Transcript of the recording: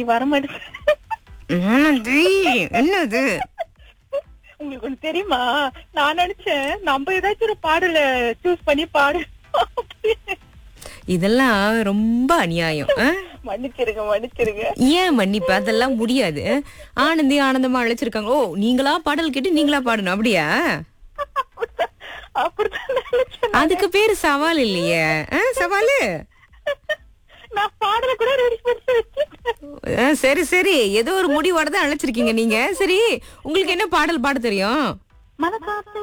வர மாட்டேங்குது ஆனந்தி என்னது உங்களுக்கு ஒண்ணு தெரியுமா நான் நினைச்சேன் நம்ம ஏதாச்சும் ஒரு பாடல சூஸ் பண்ணி பாடு இதெல்லாம் ரொம்ப அநியாயம் ஆ? மன்னிச்சிருங்க மன்னிச்சிருங்க ஏன் மன்னிப்பு அதெல்லாம் முடியாது ஆனந்தி ஆனந்தமா அழைச்சிருக்காங்க ஓ நீங்களா பாடல் கேட்டு நீங்களா பாடணும் அப்படியா அப்படித்தான் அப்படித்தான் நினைச்சேன் அதுக்கு பேரு சவால் இல்லையே ஆ, சவாலு நான் பாடல கூட ரெடி பண்ணி வச்சிருக்கேன் ஆ, சரி சரி ஏதோ ஒரு முடிவோட தான் அழைச்சிருக்கீங்க நீங்க சரி உங்களுக்கு என்ன பாடல் பாட தெரியும் மனசாட்சி